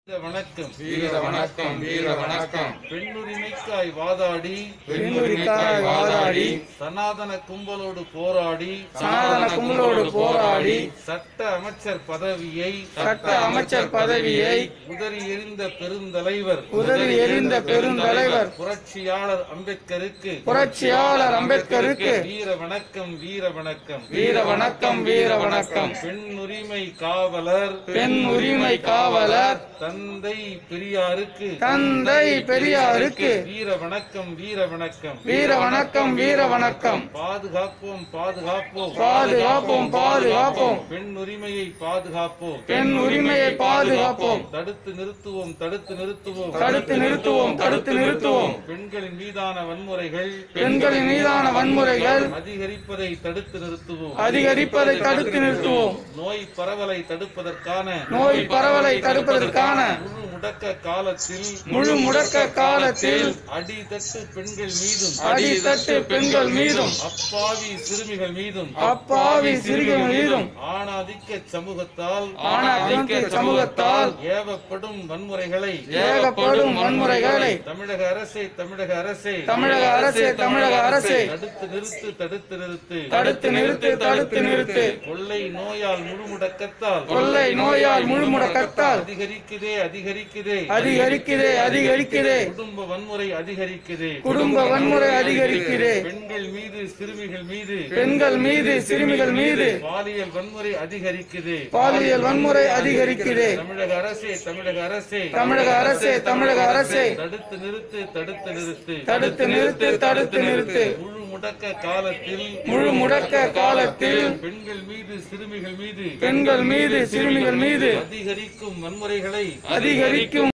வீர வணக்கம் வீர வணக்கம் வீர வணக்கம் பெண்ணுரிமைக்காய் வாதாடி பெண்ணுரிமைக்காய் வாதாடி சனாதன கும்பலோடு போராடி சனாதன கும்பலோடு போராடி சட்ட அமைச்சர் பதவியை சட்ட அமைச்சர் பதவியை உதறி எறிந்த பெருந்தலைவர் உதறி எறிந்த பெருந்தலைவர் புரட்சியாளர் அம்பேத்கருக்கு புரட்சியாளர் அம்பேத்கருக்கு வீர வணக்கம் வீர வணக்கம் வீர வணக்கம் வீர வணக்கம் பெண்ணுரிமை காவலர் பெண் உரிமை காவலர் தந்தை பெரியாருக்கு தந்தை பெரியாருக்கு வீர வணக்கம் வீர வணக்கம் வீர வணக்கம் வீர வணக்கம் பாதுகாப்போம் பாதுகாப்போம் பாதுகாப்போம் பாதுகாப்போம் பெண் உரிமையை பாதுகாப்போம் பெண் உரிமையை பாதுகாப்போம் தடுத்து நிறுத்துவோம் தடுத்து நிறுத்துவோம் தடுத்து நிறுத்துவோம் தடுத்து நிறுத்துவோம் பெண்களின் மீதான வன்முறைகள் பெண்களின் மீதான வன்முறைகள் அதிகரிப்பதை தடுத்து நிறுத்துவோம் அதிகரிப்பதை தடுத்து நிறுத்துவோம் நோய் பரவலை தடுப்பதற்கான நோய் பரவலை தடுப்பதற்கான முழு முடக்க காலத்தில் முழு முடக்க காலத்தில் அடித்தட்டு பெண்கள் மீதும் அடித்தட்டு பெண்கள் மீதும் அப்பாவி சிறுமிகள் மீதும் அப்பாவி சிறுகள் மீதும் ஆணாதிக்க சமூகத்தால் ஆணாதிக்க சமூகத்தால் ஏவப்படும் வன்முறைகளை ஏகப்படும் வன்முறைகளை தமிழக அரசே தமிழக அரசே தமிழக அரசே தமிழக அரசே தடுத்து நிறுத்து தடுத்து நிறுத்து தடுத்து நிறுத்து தடுத்து நிறுத்து கொள்ளை நோயால் முழுமுடக்கத்தால் கொள்ளை நோயால் முழு முடக்கத்தால் அதிகரிக்குதே அதிகரிக்குதே அதிகரிக்குதே அதிகரிக்குதே குடும்ப வன்முறை அதிகரிக்குதே குடும்ப வன்முறை அதிகரிக்குதே பெண்கள் மீது சிறுமிகள் மீது பெண்கள் மீது சிறுமிகள் மீது பாலியல் வன்முறை அதிகரிக்குதே பாலியல் வன்முறை அதிகரிக்குதே தமிழக அரசே தமிழக அரசே தமிழக அரசே தமிழக அரசே தடுத்து நிறுத்து தடுத்து நிறுத்து தடுத்து நிறுத்து தடுத்து நிறுத்து முழு முடக்க காலத்தில் முழு முடக்க காலத்தில் பெண்கள் மீது சிறுமிகள் மீது பெண்கள் மீது சிறுமிகள் மீது அதிகரிக்கும் வன்முறைகளை அதிகரிக்கும்